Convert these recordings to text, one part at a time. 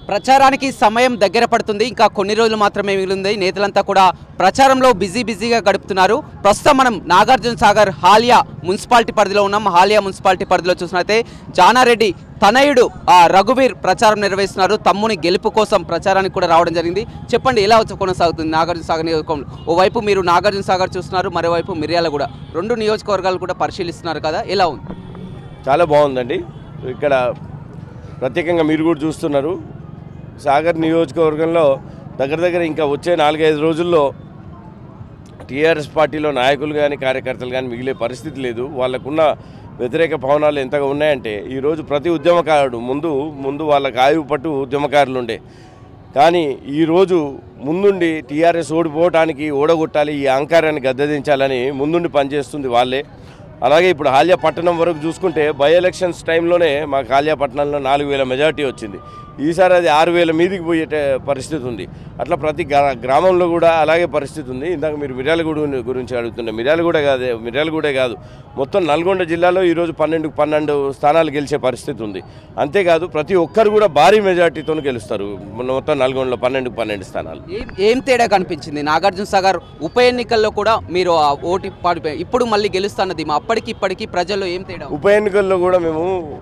ప్రచారానికి సమయం దగ్గర పడుతుంది ఇంకా కొన్ని రోజులు మాత్రమే మిగిలింది నేతలంతా కూడా ప్రచారంలో బిజీ బిజీగా గడుపుతున్నారు ప్రస్తుతం మనం నాగార్జున సాగర్ హాలియా మున్సిపాలిటీ పరిధిలో ఉన్నాం హాలియా మున్సిపాలిటీ పరిధిలో చూసినట్లయితే జానారెడ్డి తనయుడు ఆ రఘువీర్ ప్రచారం నిర్వహిస్తున్నారు తమ్ముని గెలుపు కోసం ప్రచారానికి కూడా రావడం జరిగింది చెప్పండి ఎలా వచ్చి కొనసాగుతుంది నాగార్జున సాగర్ నియోజకవర్గంలో ఓవైపు మీరు నాగార్జున సాగర్ చూస్తున్నారు మరోవైపు మిర్యాలగూడ రెండు నియోజకవర్గాలు కూడా పరిశీలిస్తున్నారు కదా ఎలా ఉంది చాలా బాగుందండి ఇక్కడ ప్రత్యేకంగా మీరు కూడా చూస్తున్నారు సాగర్ నియోజకవర్గంలో దగ్గర దగ్గర ఇంకా వచ్చే నాలుగైదు రోజుల్లో టీఆర్ఎస్ పార్టీలో నాయకులు కానీ కార్యకర్తలు కానీ మిగిలే పరిస్థితి లేదు వాళ్ళకున్న వ్యతిరేక భవనాలు ఎంతగా ఉన్నాయంటే ఈరోజు ప్రతి ఉద్యమకారుడు ముందు ముందు వాళ్ళకి ఆయువు పట్టు ఉద్యమకారులు ఉండే కానీ ఈరోజు ముందుండి టీఆర్ఎస్ ఓడిపోవటానికి ఓడగొట్టాలి ఈ అహంకారాన్ని గద్దెదించాలని ముందుండి పనిచేస్తుంది వాళ్ళే అలాగే ఇప్పుడు హాలియా పట్టణం వరకు చూసుకుంటే బై ఎలక్షన్స్ టైంలోనే మాకు హాలియా పట్టణంలో నాలుగు వేల మెజార్టీ వచ్చింది ఈసారి అది ఆరు వేల మీదికి పోయే పరిస్థితి ఉంది అట్లా ప్రతి గ్రా- గ్రామంలో కూడా అలాగే పరిస్థితి ఉంది ఇందాక మీరు మిర్యాలగూడ గురించి అడుగుతుండే మిర్యాలగూడ కాదే మిర్యాలగూడే కాదు మొత్తం నల్గొండ జిల్లాలో ఈరోజు పన్నెండు పన్నెండు స్థానాలు గెలిచే పరిస్థితి ఉంది అంతేకాదు ప్రతి ఒక్కరు కూడా భారీ మెజార్టీతో గెలుస్తారు మొత్తం నల్గొండలో పన్నెండు పన్నెండు స్థానాలు ఏం ఏం తేడా కనిపించింది నాగార్జున సాగర్ ఉప ఎన్నికల్లో కూడా మీరు ఆ ఓటు పాడిపోయి ఇప్పుడు మళ్ళీ గెలుస్తున్నది మా అప్పటికి ఇప్పటికి ప్రజల్లో ఏం తేడా ఉప ఎన్నికల్లో కూడా మేము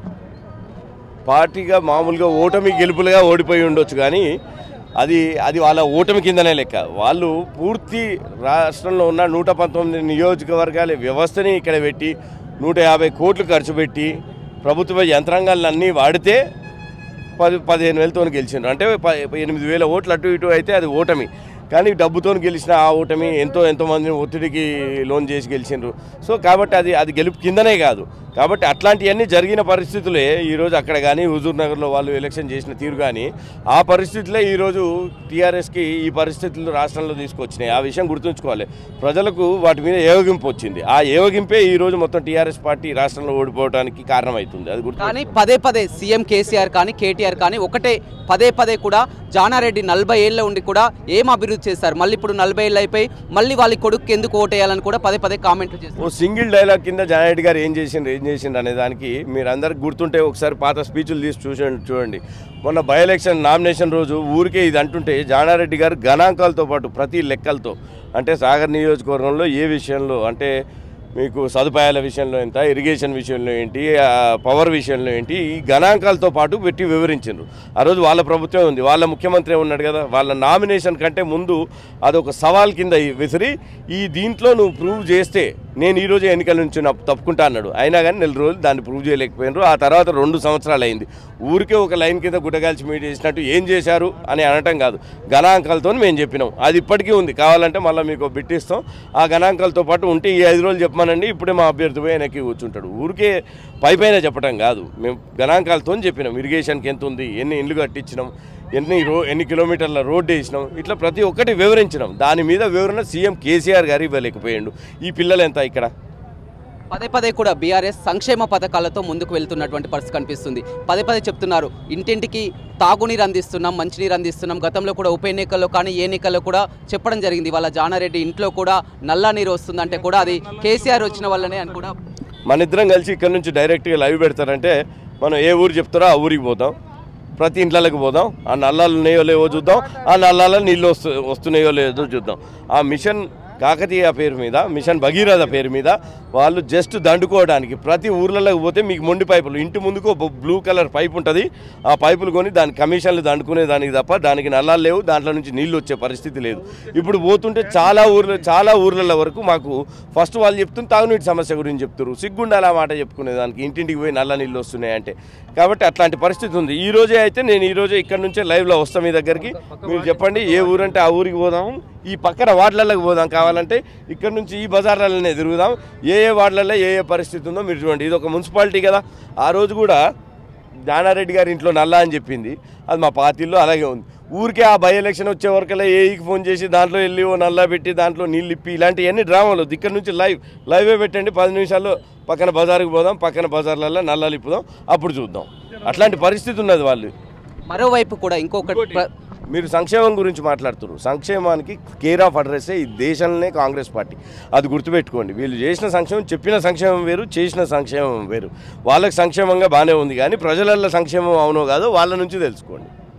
పార్టీగా మామూలుగా ఓటమి గెలుపులుగా ఓడిపోయి ఉండొచ్చు కానీ అది అది వాళ్ళ ఓటమి కిందనే లెక్క వాళ్ళు పూర్తి రాష్ట్రంలో ఉన్న నూట పంతొమ్మిది నియోజకవర్గాల వ్యవస్థని ఇక్కడ పెట్టి నూట యాభై కోట్లు ఖర్చు పెట్టి ప్రభుత్వ యంత్రాంగాలన్నీ వాడితే పది పదిహేను వేలతో గెలిచిండ్రు అంటే ప- ఎనిమిది వేల ఓట్లు అటు ఇటు అయితే అది ఓటమి కానీ డబ్బుతో గెలిచిన ఆ ఓటమి ఎంతో ఎంతో మందిని ఒత్తిడికి లోన్ చేసి గెలిచిండ్రు సో కాబట్టి అది అది గెలుపు కిందనే కాదు కాబట్టి అట్లాంటివన్నీ జరిగిన పరిస్థితులే ఈరోజు అక్కడ కానీ హుజూర్ నగర్లో వాళ్ళు ఎలక్షన్ చేసిన తీరు కానీ ఆ పరిస్థితులే ఈరోజు టీఆర్ఎస్కి ఈ పరిస్థితులు రాష్ట్రంలో తీసుకొచ్చినాయి ఆ విషయం గుర్తుంచుకోవాలి ప్రజలకు వాటి మీద ఏవగింపు వచ్చింది ఆ ఏవగింపే ఈరోజు మొత్తం టీఆర్ఎస్ పార్టీ రాష్ట్రంలో ఓడిపోవడానికి కారణమవుతుంది అది గుర్తు కానీ పదే పదే సీఎం కేసీఆర్ కానీ కేటీఆర్ కానీ ఒకటే పదే పదే కూడా జానారెడ్డి నలభై ఏళ్ళ ఉండి కూడా ఏం అభివృద్ధి చేశారు మళ్ళీ ఇప్పుడు నలభై ఏళ్ళు అయిపోయి మళ్ళీ వాళ్ళ కొడుకు ఎందుకు ఓటేయాలని కూడా పదే పదే కామెంట్లు చేస్తారు ఓ సింగిల్ డైలాగ్ కింద జానారెడ్డి గారు ఏం చేసిండ్రు ఏం చేసిండ్రు అనే దానికి మీరు అందరికి గుర్తుంటే ఒకసారి పాత స్పీచ్లు తీసి చూసండి చూడండి మొన్న బై ఎలక్షన్ నామినేషన్ రోజు ఊరికే ఇది అంటుంటే జానారెడ్డి గారు గణాంకాలతో పాటు ప్రతి లెక్కలతో అంటే సాగర్ నియోజకవర్గంలో ఏ విషయంలో అంటే మీకు సదుపాయాల విషయంలో ఎంత ఇరిగేషన్ విషయంలో ఏంటి ఆ, పవర్ విషయంలో ఏంటి ఈ గణాంకాలతో పాటు పెట్టి వివరించిండ్రు ఆ రోజు వాళ్ళ ప్రభుత్వం ఉంది వాళ్ళ ముఖ్యమంత్రి ఉన్నాడు కదా వాళ్ళ నామినేషన్ కంటే ముందు అదొక సవాల్ కింద విసిరి ఈ దీంట్లో నువ్వు ప్రూవ్ చేస్తే నేను ఈ రోజు ఎన్నికల నుంచి నా తప్పుకుంటా అన్నాడు అయినా కానీ నెల రోజులు దాన్ని ప్రూవ్ చేయలేకపోయినారు ఆ తర్వాత రెండు సంవత్సరాలు అయింది ఊరికే ఒక లైన్ కింద గుడ్డగాల్చి మీట్ చేసినట్టు ఏం చేశారు అని అనటం కాదు గణాంకాలతో మేము చెప్పినాం అది ఇప్పటికీ ఉంది కావాలంటే మళ్ళీ మీకు బిట్టిస్తాం ఆ గణాంకాలతో పాటు ఉంటే ఈ ఐదు రోజులు చెప్పమానండి ఇప్పుడే మా అభ్యర్థి పోయి వెనక్కి కూర్చుంటాడు ఊరికే పై పైన చెప్పడం కాదు మేము గణాంకాలతో చెప్పినాం ఇరిగేషన్కి ఎంత ఉంది ఎన్ని ఇండ్లు కట్టించినాం ఎన్ని రో ఎన్ని కిలోమీటర్ల రోడ్డు వేసినాం ఇట్లా ప్రతి ఒక్కటి వివరించినాం దాని మీద వివరణ సీఎం కేసీఆర్ గారు ఇవ్వలేకపోయిండు ఈ పిల్లలు ఎంత ఇక్కడ పదే పదే కూడా బీఆర్ఎస్ సంక్షేమ పథకాలతో ముందుకు వెళ్తున్నటువంటి పరిస్థితి కనిపిస్తుంది పదే పదే చెప్తున్నారు ఇంటింటికి తాగునీరు అందిస్తున్నాం మంచినీరు అందిస్తున్నాం గతంలో కూడా ఉప ఎన్నికల్లో కానీ ఏ ఎన్నికల్లో కూడా చెప్పడం జరిగింది వాళ్ళ జానారెడ్డి ఇంట్లో కూడా నల్లా నీరు వస్తుందంటే కూడా అది కేసీఆర్ వచ్చిన వల్లనే అని కూడా మన ఇద్దరం కలిసి ఇక్కడ నుంచి డైరెక్ట్గా లైవ్ పెడతారంటే మనం ఏ ఊరు చెప్తారో ఆ ఊరికి పోతాం ప్రతి ఇంట్లోకి పోదాం ఆ నల్లాలు ఉన్నాయో లేవో చూద్దాం ఆ నల్లాల నీళ్ళు వస్తు వస్తున్నాయో లేదో చూద్దాం ఆ మిషన్ కాకతీయ పేరు మీద మిషన్ భగీరథ పేరు మీద వాళ్ళు జస్ట్ దండుకోవడానికి ప్రతి ఊర్లలోకి పోతే మీకు మొండి పైపులు ఇంటి ముందుకు ఒక బ్లూ కలర్ పైప్ ఉంటుంది ఆ పైపులు కొని దాని కమిషన్లు దండుకునే దానికి తప్ప దానికి నల్లాలు లేవు దాంట్లో నుంచి నీళ్ళు వచ్చే పరిస్థితి లేదు ఇప్పుడు పోతుంటే చాలా ఊర్ల చాలా ఊర్ల వరకు మాకు ఫస్ట్ వాళ్ళు చెప్తున్న తాగునీటి సమస్య గురించి చెప్తారు సిగ్గుండాలి ఆ మాట చెప్పుకునే దానికి ఇంటింటికి పోయి నల్ల నీళ్ళు వస్తున్నాయి అంటే కాబట్టి అట్లాంటి పరిస్థితి ఉంది ఈ రోజే అయితే నేను ఈ రోజే ఇక్కడ నుంచే లైవ్లో వస్తాం మీ దగ్గరికి మీరు చెప్పండి ఏ ఊరంటే ఆ ఊరికి పోదాం ఈ పక్కన వార్డులలోకి పోదాం కావాలంటే ఇక్కడ నుంచి ఈ బజార్లలోనే తిరుగుదాం ఏ ఏ వార్డులలో ఏ ఏ పరిస్థితి ఉందో మీరు చూడండి ఇది ఒక మున్సిపాలిటీ కదా ఆ రోజు కూడా జానారెడ్డి గారి ఇంట్లో నల్లా అని చెప్పింది అది మా పార్టీలో అలాగే ఉంది ఊరికే ఆ బై ఎలక్షన్ వచ్చే వరకల్లా ఏఈకి ఫోన్ చేసి దాంట్లో వెళ్ళి ఓ నల్లా పెట్టి దాంట్లో నీళ్ళు ఇప్పి ఇలాంటివన్నీ డ్రామాలు ఇక్కడ నుంచి లైవ్ లైవే పెట్టండి పది నిమిషాల్లో పక్కన బజార్కి పోదాం పక్కన బజార్లలో నల్లాలు ఇప్పుదాం అప్పుడు చూద్దాం అట్లాంటి పరిస్థితి ఉన్నది వాళ్ళు మరోవైపు కూడా ఇంకొకటి ప్ర- మీరు సంక్షేమం గురించి మాట్లాడుతున్నారు సంక్షేమానికి కేర్ ఆఫ్ అడ్రస్సే ఈ దేశంలోనే కాంగ్రెస్ పార్టీ అది గుర్తుపెట్టుకోండి వీళ్ళు చేసిన సంక్షేమం చెప్పిన సంక్షేమం వేరు చేసిన సంక్షేమం వేరు వాళ్ళకి సంక్షేమంగా బాగానే ఉంది కానీ ప్రజలలో సంక్షేమం అవునో కాదో వాళ్ళ నుంచి తెలుసుకోండి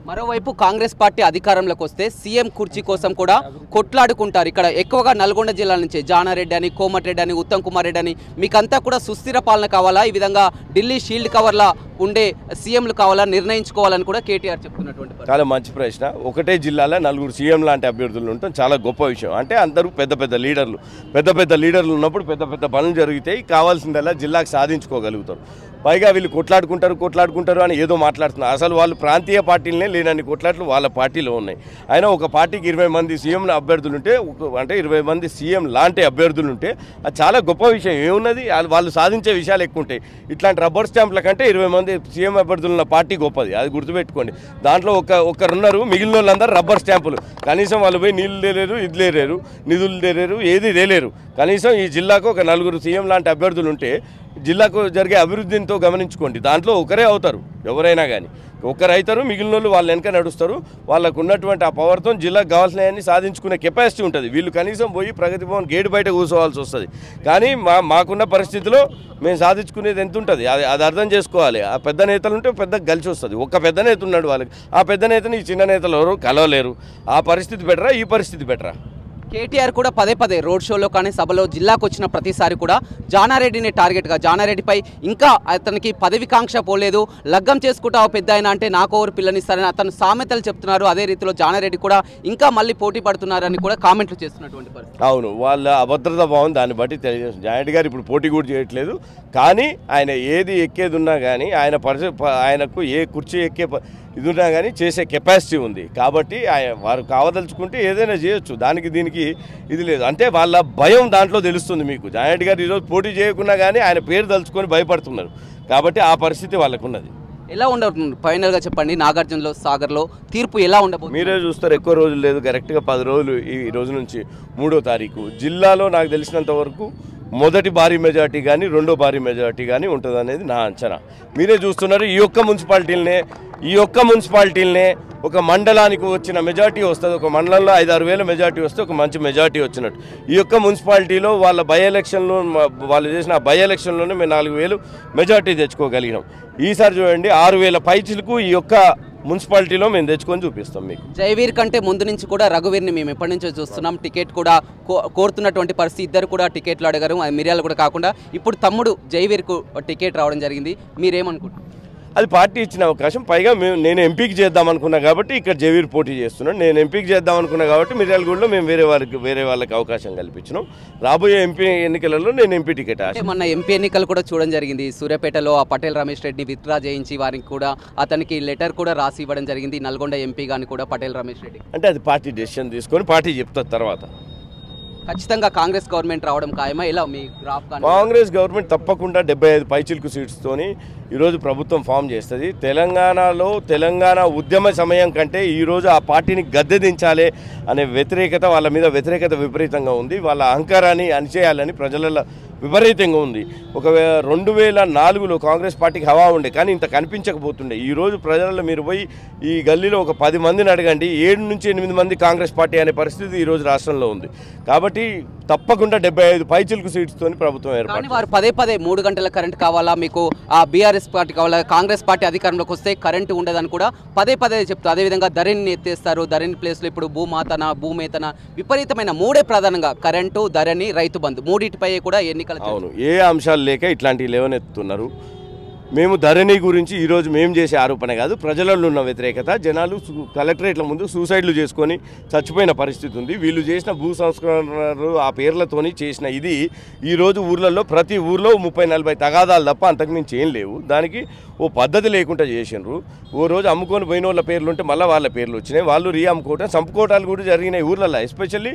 మరోవైపు కాంగ్రెస్ పార్టీ అధికారంలోకి వస్తే సీఎం కుర్చీ కోసం కూడా కొట్లాడుకుంటారు ఇక్కడ ఎక్కువగా నల్గొండ జిల్లా నుంచి జానారెడ్డి అని కోమటిరెడ్డి అని ఉత్తమ్ కుమార్ రెడ్డి అని మీకంతా కూడా సుస్థిర పాలన కావాలా ఈ విధంగా ఢిల్లీ షీల్డ్ కవర్లా ఉండే సీఎంలు కావాలా నిర్ణయించుకోవాలని కూడా కేటీఆర్ చెప్తున్నటువంటి పరిస్థితి. చాలా మంచి ప్రశ్న ఒకటే జిల్లాలో నలుగురు సీఎం లాంటి అభ్యర్థులు ఉండటం చాలా గొప్ప విషయం అంటే అందరూ పెద్ద పెద్ద లీడర్లు పెద్ద పెద్ద లీడర్లు ఉన్నప్పుడు పెద్ద పెద్ద పనులు జరుగుతాయి కావాల్సిందల్లా జిల్లాకు సాధించుకోగలుగుతారు పైగా వీళ్ళు కొట్లాడుకుంటారు కొట్లాడుకుంటారు అని ఏదో మాట్లాడుతున్నారు అసలు వాళ్ళు ప్రాంతీయ పార్టీలనే లేనన్ని కొట్లాట్లు వాళ్ళ పార్టీలో ఉన్నాయి అయినా ఒక పార్టీకి ఇరవై మంది సీఎం అభ్యర్థులు ఉంటే ఒక- అంటే ఇరవై మంది సీఎం లాంటి అభ్యర్థులు ఉంటే అది చాలా గొప్ప విషయం ఏమున్నది వాళ్ళు- వాళ్ళు సాధించే విషయాలు ఎక్కువ ఉంటాయి ఇట్లాంటి రబ్బర్ స్టాంప్ల కంటే ఇరవై మంది సీఎం అభ్యర్థులు ఉన్న పార్టీ గొప్పది అది గుర్తుపెట్టుకోండి దాంట్లో ఒక ఒక్కరున్నారు మిగిలిన వాళ్ళందరూ రబ్బర్ స్టాంపులు కనీసం వాళ్ళు పోయి నీళ్ళు లేలేరు ఇది లేరేరు నిధులు లేరేరు ఏది లేలేరు కనీసం ఈ జిల్లాకు ఒక నలుగురు సీఎం లాంటి అభ్యర్థులు ఉంటే జిల్లాకు జరిగే అభివృద్ధితో గమనించుకోండి దాంట్లో ఒకరే అవుతారు ఎవరైనా కానీ ఒకరు అవుతారు మిగిలిన వాళ్ళు వాళ్ళ వెనక నడుస్తారు వాళ్ళకు ఉన్నటువంటి ఆ పవర్తో జిల్లాకు కావాల్సినవన్నీ సాధించుకునే కెపాసిటీ ఉంటుంది వీళ్ళు కనీసం పోయి ప్రగతి భవన్ గేటు బయట కూర్చోవాల్సి వస్తుంది కానీ మా మాకున్న పరిస్థితిలో మేము సాధించుకునేది ఎంత ఉంటుంది అది అది అర్థం చేసుకోవాలి ఆ పెద్ద నేతలు ఉంటే పెద్ద కలిసి వస్తుంది ఒక్క పెద్ద నేత ఉన్నాడు వాళ్ళకి ఆ పెద్ద నేతని ఈ చిన్న నేతలు ఎవరు కలవలేరు ఆ పరిస్థితి బెటరా ఈ పరిస్థితి బెటరా కేటీఆర్ కూడా పదే పదే రోడ్ షోలో కానీ సభలో జిల్లాకు వచ్చిన ప్రతిసారి కూడా జానారెడ్డిని టార్గెట్గా జానారెడ్డిపై ఇంకా అతనికి పదవికాంక్ష పోలేదు లగ్గం చేసుకుంటావు పెద్ద ఆయన అంటే నాకు ఎవరు పిల్లనిస్తారని అతను సామెతలు చెప్తున్నారు అదే రీతిలో జానారెడ్డి కూడా ఇంకా మళ్ళీ పోటీ పడుతున్నారని కూడా కామెంట్లు చేస్తున్నటువంటి పరిస్థితి అవును వాళ్ళ అభద్రత భావం దాన్ని బట్టి తెలియజేస్తుంది జాయింట్ గారు ఇప్పుడు పోటీ కూడా చేయట్లేదు కానీ ఆయన ఏది ఎక్కేది ఉన్నా కానీ ఆయన పరిస్థితి ప- ఆయనకు ఏ కుర్చీ ఎక్కే ప- ఇది ఉన్నా కానీ చేసే కెపాసిటీ ఉంది కాబట్టి ఆయన వారు కావదలుచుకుంటే ఏదైనా చేయొచ్చు దానికి దీనికి ఇది లేదు అంటే వాళ్ళ భయం దాంట్లో తెలుస్తుంది మీకు జాయింట్ గారు ఈరోజు పోటీ చేయకున్నా కానీ ఆయన పేరు తలుచుకొని భయపడుతున్నారు కాబట్టి ఆ పరిస్థితి వాళ్ళకున్నది ఎలా ఉండబోతుంది ఫైనల్గా చెప్పండి నాగార్జునలో సాగర్లో తీర్పు ఎలా ఉండబోతుంది మీరే చూస్తారు ఎక్కువ రోజులు లేదు కరెక్ట్గా పది రోజులు ఈ రోజు నుంచి మూడో తారీఖు జిల్లాలో నాకు తెలిసినంత వరకు మొదటి భారీ మెజార్టీ కానీ రెండో భారీ మెజార్టీ కానీ ఉంటుంది అనేది నా అంచనా మీరే చూస్తున్నారు ఈ ఒక్క మున్సిపాలిటీలనే ఈ ఒక్క మున్సిపాలిటీలనే ఒక మండలానికి వచ్చిన మెజార్టీ వస్తుంది ఒక మండలంలో ఐదు ఆరు వేల మెజార్టీ వస్తే ఒక మంచి మెజార్టీ వచ్చినట్టు ఈ యొక్క మున్సిపాలిటీలో వాళ్ళ బై ఎలక్షన్లో మ- వాళ్ళు చేసిన ఆ బై ఎలక్షన్లోనే మేము నాలుగు వేలు మెజార్టీ తెచ్చుకోగలిగినాం ఈసారి చూడండి ఆరు వేల పైచిలకు ఈ యొక్క మున్సిపాలిటీలో మేము తెచ్చుకొని చూపిస్తాం మీకు జయవీర్ కంటే ముందు నుంచి కూడా రఘువీర్ని మేము ఎప్పటి నుంచో చూస్తున్నాం టికెట్ కూడా కో- కోరుతున్నటువంటి పరిస్థితి ఇద్దరు కూడా టికెట్లు అడిగారు అది మిర్యాలు కూడా కాకుండా ఇప్పుడు తమ్ముడు జయవీర్కు టికెట్ రావడం జరిగింది మీరేమనుకుంటున్నారు అది పార్టీ ఇచ్చిన అవకాశం పైగా మేము నేను ఎంపీకి చేద్దాం అనుకున్నా కాబట్టి ఇక్కడ జవీర్ పోటీ చేస్తున్నాను నేను ఎంపీకి చేద్దాం అనుకున్నా కాబట్టి మిర్యాలగూడలో మేము వేరే వాళ్ళకి వేరే వాళ్ళకి అవకాశం కల్పించినాం రాబోయే ఎంపీ ఎన్నికలలో నేను ఎంపీ టికెట్ ఆశ అంటే మొన్న ఎంపీ ఎన్నికలు కూడా చూడడం జరిగింది సూర్యాపేటలో ఆ పటేల్ రమేష్ రెడ్డిని విత్డ్రా చేయించి వారికి కూడా అతనికి లెటర్ కూడా రాసి ఇవ్వడం జరిగింది నల్గొండ ఎంపీ గాని కూడా పటేల్ రమేష్ రెడ్డి అంటే అది పార్టీ డెసిషన్ తీసుకొని పార్టీ చెప్తుంది తర్వాత ఖచ్చితంగా కాంగ్రెస్ గవర్నమెంట్ రావడం ఖాయమా ఎలా మీ గ్రాఫ్ కానీ కాంగ్రెస్ గవర్నమెంట్ తప్పకుండా డెబ్బై ఐదు పైచిల్కు సీట్స్తోని ఈరోజు ప్రభుత్వం ఫామ్ చేస్తుంది తెలంగాణలో తెలంగాణ ఉద్యమ సమయం కంటే ఈరోజు ఆ పార్టీని గద్దె దించాలి అనే వ్యతిరేకత వాళ్ళ మీద వ్యతిరేకత విపరీతంగా ఉంది వాళ్ళ అహంకారాన్ని అణిచేయాలని ప్రజలలో విపరీతంగా ఉంది ఒక వే- రెండు వేల నాలుగులో కాంగ్రెస్ పార్టీకి హవా ఉండే కానీ ఇంత కనిపించకపోతుండే ఈరోజు ప్రజలలో మీరు పోయి ఈ గల్లీలో ఒక పది మందిని అడగండి ఏడు నుంచి ఎనిమిది మంది కాంగ్రెస్ పార్టీ అనే పరిస్థితి ఈరోజు రాష్ట్రంలో ఉంది కాబట్టి తప్పకుండా డెబ్బై ఐదు పైచిల్కు సీట్స్తోని ప్రభుత్వం కానీ ఏర్పాటు వారు పదే పదే మూడు గంటల కరెంట్ కావాలా మీకు ఆ బీఆర్ఎస్ పార్టీ కావాలా కాంగ్రెస్ పార్టీ అధికారంలోకి వస్తే కరెంటు ఉండదని కూడా పదే పదే చెప్తారు అదేవిధంగా ధరణిని ఎత్తేస్తారు ధరణి ప్లేస్లో ఇప్పుడు భూమాతన భూమేతన విపరీతమైన మూడే ప్రధానంగా కరెంటు ధరణి రైతు బంధు మూడింటిపై కూడా ఎన్నికలు అవును ఏ అంశాలు లేక ఇట్లాంటివి లేవనెత్తుతున్నారు మేము ధరణి గురించి ఈరోజు మేము చేసే ఆరోపణ కాదు ప్రజలలో ఉన్న వ్యతిరేకత జనాలు సు- కలెక్టరేట్ల ముందు సూసైడ్లు చేసుకొని చచ్చిపోయిన పరిస్థితి ఉంది వీళ్ళు చేసిన భూ సంస్కరణలు ఆ పేర్లతోని చేసిన ఇది ఈరోజు ఊర్లలో ప్రతి ఊర్లో ముప్పై నలభై తగాదాలు తప్ప అంతకుమించి ఏం లేవు దానికి ఓ పద్ధతి లేకుండా చేసినారు ఓ రోజు అమ్ముకొని పోయిన వాళ్ళ పేర్లు ఉంటే మళ్ళీ వాళ్ళ పేర్లు వచ్చినాయి వాళ్ళు రీ అమ్ముకోవటం చంపుకోవటాలు కూడా జరిగినాయి ఊర్లలో ఎస్పెషల్లీ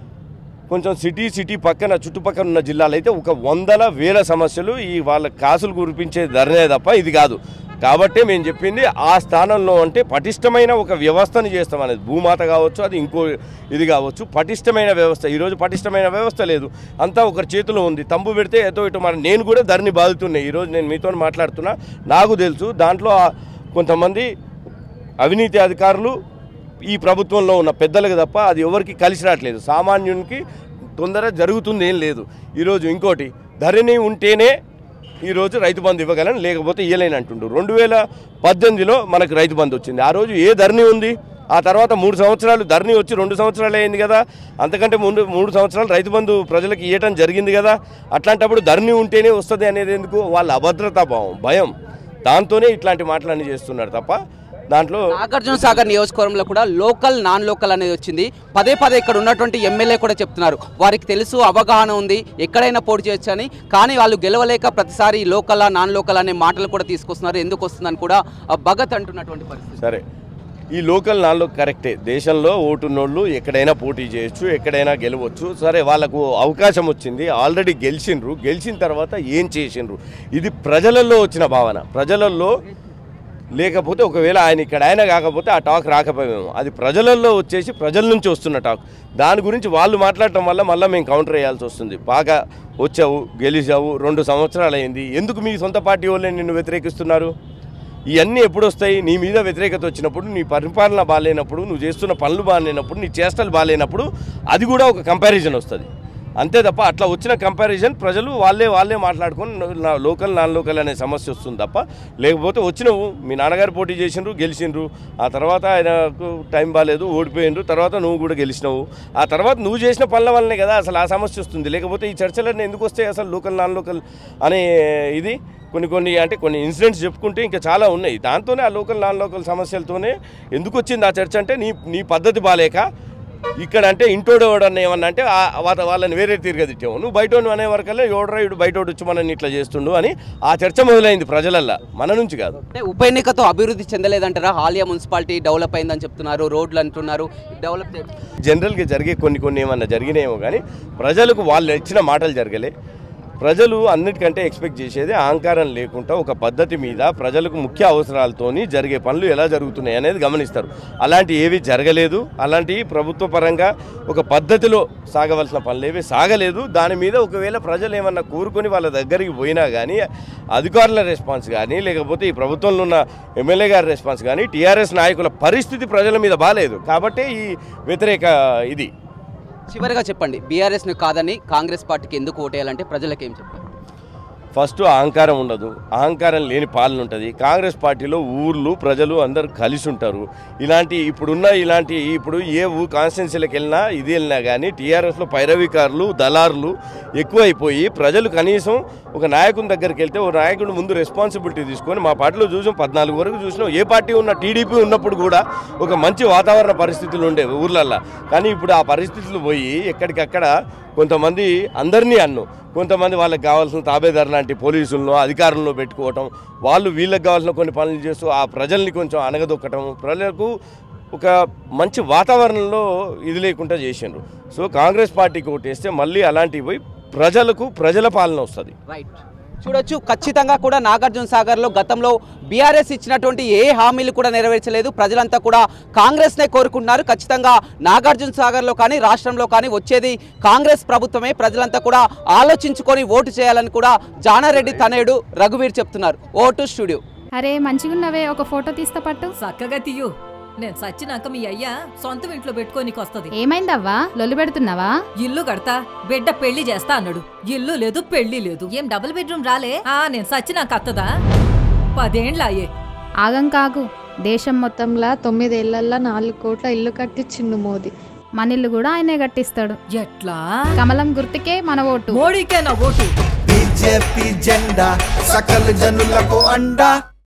కొంచెం సిటీ సిటీ పక్కన చుట్టుపక్కల ఉన్న జిల్లాలు అయితే ఒక వందల వేల సమస్యలు ఈ వాళ్ళ కాసులు కురిపించే ధరనే తప్ప ఇది కాదు కాబట్టి మేము చెప్పింది ఆ స్థానంలో అంటే పటిష్టమైన ఒక వ్యవస్థను చేస్తాం అనేది భూమాత కావచ్చు అది ఇంకో ఇది కావచ్చు పటిష్టమైన వ్యవస్థ ఈరోజు పటిష్టమైన వ్యవస్థ లేదు అంతా ఒకరి చేతిలో ఉంది తంబు పెడితే ఏదో ఇటు మన నేను కూడా ధరని బాదుతున్నాయి ఈరోజు నేను మీతో మాట్లాడుతున్నా నాకు తెలుసు దాంట్లో ఆ కొంతమంది అవినీతి అధికారులు ఈ ప్రభుత్వంలో ఉన్న పెద్దలకు తప్ప అది ఎవరికి కలిసి రావట్లేదు సామాన్యునికి తొందర జరుగుతుంది ఏం లేదు ఈరోజు ఇంకోటి ధరణి ఉంటేనే ఈరోజు రైతు బంధు ఇవ్వగలను లేకపోతే ఇవ్వలేని అంటుండు రెండు వేల పద్దెనిమిదిలో మనకు రైతు బంధు వచ్చింది ఆ రోజు ఏ ధరణి ఉంది ఆ తర్వాత మూడు సంవత్సరాలు ధరణి వచ్చి రెండు సంవత్సరాలు అయింది కదా అంతకంటే ముందు మూడు సంవత్సరాలు రైతు బంధు ప్రజలకు ఇవ్వటం జరిగింది కదా అట్లాంటప్పుడు ధరణి ఉంటేనే వస్తుంది అనేది ఎందుకు వాళ్ళ అభద్రతా భావం భయం దాంతోనే ఇట్లాంటి మాటలన్నీ చేస్తున్నారు తప్ప దాంట్లో నాగార్జున సాగర్ నియోజకవర్గంలో కూడా లోకల్ నాన్ లోకల్ అనేది వచ్చింది పదే పదే ఇక్కడ ఉన్నటువంటి ఎమ్మెల్యే కూడా చెప్తున్నారు వారికి తెలుసు అవగాహన ఉంది ఎక్కడైనా పోటీ చేయొచ్చు అని కానీ వాళ్ళు గెలవలేక ప్రతిసారి లోకల్ నాన్ లోకల్ అనే మాటలు కూడా తీసుకొస్తున్నారు ఎందుకు వస్తుందని కూడా ఆ భగత్ అంటున్నటువంటి పరిస్థితి సరే ఈ లోకల్ నాలుగు కరెక్టే దేశంలో ఓటున్నోళ్ళు ఎక్కడైనా పోటీ చేయొచ్చు ఎక్కడైనా గెలవచ్చు సరే వాళ్ళకు అవకాశం వచ్చింది ఆల్రెడీ గెలిచిండ్రు గెలిచిన తర్వాత ఏం చేసిండ్రు ఇది ప్రజలలో వచ్చిన భావన ప్రజలలో లేకపోతే ఒకవేళ ఆయన ఇక్కడ ఆయన కాకపోతే ఆ టాక్ రాకపోయాము అది ప్రజలలో వచ్చేసి ప్రజల నుంచి వస్తున్న టాక్ దాని గురించి వాళ్ళు మాట్లాడటం వల్ల మళ్ళీ మేము కౌంటర్ వేయాల్సి వస్తుంది బాగా వచ్చావు గెలిచావు రెండు సంవత్సరాలు అయింది ఎందుకు మీ సొంత పార్టీ వాళ్ళే నిన్ను వ్యతిరేకిస్తున్నారు ఇవన్నీ ఎప్పుడు వస్తాయి నీ మీద వ్యతిరేకత వచ్చినప్పుడు నీ పరిపాలన బాగాలేనప్పుడు నువ్వు చేస్తున్న పనులు బాగాలేనప్పుడు నీ చేష్టలు బాగాలేనప్పుడు అది కూడా ఒక కంపారిజన్ వస్తుంది అంతే తప్ప అట్లా వచ్చిన కంపారిజన్ ప్రజలు వాళ్ళే వాళ్ళే మాట్లాడుకొని నా లోకల్ నాన్ లోకల్ అనే సమస్య వస్తుంది తప్ప లేకపోతే వచ్చినవు మీ నాన్నగారు పోటీ చేసిండ్రు గెలిచిండ్రు ఆ తర్వాత ఆయనకు టైం బాగాలేదు ఓడిపోయిండ్రు తర్వాత నువ్వు కూడా గెలిచినావు ఆ తర్వాత నువ్వు చేసిన పనుల వల్లనే కదా అసలు ఆ సమస్య వస్తుంది లేకపోతే ఈ చర్చలన్నీ ఎందుకు వస్తాయి అసలు లోకల్ నాన్ లోకల్ అనే ఇది కొన్ని కొన్ని అంటే కొన్ని ఇన్సిడెంట్స్ చెప్పుకుంటే ఇంకా చాలా ఉన్నాయి దాంతోనే ఆ లోకల్ నాన్ లోకల్ సమస్యలతోనే ఎందుకు వచ్చింది ఆ చర్చ అంటే నీ నీ పద్ధతి బాలేక ఇక్కడ అంటే ఇంటోడోడు అన్న ఏమన్నా అంటే ఆ- వా- వాళ్ళని వేరే తీరుగా తిట్టాము నువ్వు బయట అనే వరకల్లా ఎవడరా ఇడు బయట వచ్చి మనల్ని ఇట్లా చేస్తుండు అని ఆ చర్చ మొదలైంది ప్రజలల్లా మన నుంచి కాదు అంటే ఉప ఎన్నికతో అభివృద్ధి చెందలేదంటారా హాలియా మున్సిపాలిటీ డెవలప్ అయిందని చెప్తున్నారు రోడ్లు అంటున్నారు డెవలప్ జనరల్గా జరిగే కొన్ని కొన్ని ఏమన్నా జరిగినాయేమో కానీ ప్రజలకు వాళ్ళు ఇచ్చిన మాటలు జరగలే ప్రజలు అన్నిటికంటే ఎక్స్పెక్ట్ చేసేది అహంకారం లేకుండా ఒక పద్ధతి మీద ప్రజలకు ముఖ్య అవసరాలతోని జరిగే పనులు ఎలా జరుగుతున్నాయి అనేది గమనిస్తారు అలాంటి ఏవి జరగలేదు అలాంటి ప్రభుత్వ పరంగా ఒక పద్ధతిలో సాగవలసిన పనులు ఏవి సాగలేదు దాని మీద ఒకవేళ ప్రజలు ఏమన్నా కోరుకొని వాళ్ళ దగ్గరికి పోయినా కానీ అధికారుల రెస్పాన్స్ కానీ లేకపోతే ఈ ప్రభుత్వంలో ఉన్న ఎమ్మెల్యే గారి రెస్పాన్స్ కానీ టీఆర్ఎస్ నాయకుల పరిస్థితి ప్రజల మీద బాగాలేదు కాబట్టే ఈ వ్యతిరేక ఇది చివరిగా చెప్పండి బీఆర్ఎస్ని కాదని కాంగ్రెస్ పార్టీకి ఎందుకు ఓటేయాలంటే ప్రజలకు ఏం చెప్పారు ఫస్ట్ అహంకారం ఉండదు అహంకారం లేని పాలన ఉంటుంది కాంగ్రెస్ పార్టీలో ఊర్లు ప్రజలు అందరు కలిసి ఉంటారు ఇలాంటి ఇప్పుడున్న ఇలాంటి ఇప్పుడు ఏ ఊ కాన్స్టిట్యున్సీలకు వెళ్ళినా ఇది వెళ్ళినా కానీ టీఆర్ఎస్లో పైరవికారులు దళారులు ఎక్కువైపోయి ప్రజలు కనీసం ఒక నాయకుని దగ్గరికి వెళ్తే ఓ నాయకుడు ముందు రెస్పాన్సిబిలిటీ తీసుకొని మా పార్టీలో చూసాం పద్నాలుగు వరకు చూసినాం ఏ పార్టీ ఉన్న టీడీపీ ఉన్నప్పుడు కూడా ఒక మంచి వాతావరణ పరిస్థితులు ఉండే ఊర్లల్లో కానీ ఇప్పుడు ఆ పరిస్థితులు పోయి ఎక్కడికక్కడ కొంతమంది అందరినీ అన్ను కొంతమంది వాళ్ళకి కావాల్సిన తాబేదారు లాంటి పోలీసులను అధికారులను పెట్టుకోవటం వాళ్ళు వీళ్ళకి కావాల్సిన కొన్ని పనులు చేస్తూ ఆ ప్రజల్ని కొంచెం అనగదొక్కటం ప్రజలకు ఒక మంచి వాతావరణంలో ఇది లేకుండా చేసిండ్రు సో కాంగ్రెస్ పార్టీకి ఓటేస్తే మళ్ళీ అలాంటివి పోయి ప్రజలకు ప్రజల పాలన వస్తుంది రైట్ చూడొచ్చు ఖచ్చితంగా కూడా నాగార్జున సాగర్లో గతంలో బీఆర్ఎస్ ఇచ్చినటువంటి ఏ హామీలు కూడా నెరవేర్చలేదు ప్రజలంతా కూడా కాంగ్రెస్నే కోరుకుంటున్నారు ఖచ్చితంగా నాగార్జున సాగర్లో కానీ రాష్ట్రంలో కానీ వచ్చేది కాంగ్రెస్ ప్రభుత్వమే ప్రజలంతా కూడా ఆలోచించుకొని ఓటు చేయాలని కూడా జానారెడ్డి తనయుడు రఘువీర్ చెప్తున్నారు ఓటు స్టూడియో అరే మంచిగున్నవే ఒక ఫోటో తీస్తా పట్టు చక్కగా తీయు నేను సచ్చినాక మీ అయ్యా సొంతం ఇంట్లో పెట్టుకోనికి వస్తది ఏమైందవ్వా లొల్లి పెడుతున్నావా ఇల్లు కడతా బిడ్డ పెళ్లి చేస్తా అన్నాడు ఇల్లు లేదు పెళ్లి లేదు ఏం డబుల్ బెడ్రూమ్ రాలే ఆ నేను సచ్చినాక అత్తదా పదేండ్లాయే ఆగం కాగు దేశం మొత్తం మొత్తంలా తొమ్మిదేళ్లల్లా నాలుగు కోట్ల ఇల్లు కట్టించిండు మోదీ మనిల్లు కూడా ఆయనే కట్టిస్తాడు ఎట్లా కమలం గుర్తుకే మన ఓటు మోడీకే నా ఓటు బీజేపీ జెండా సకల జనులకు అండా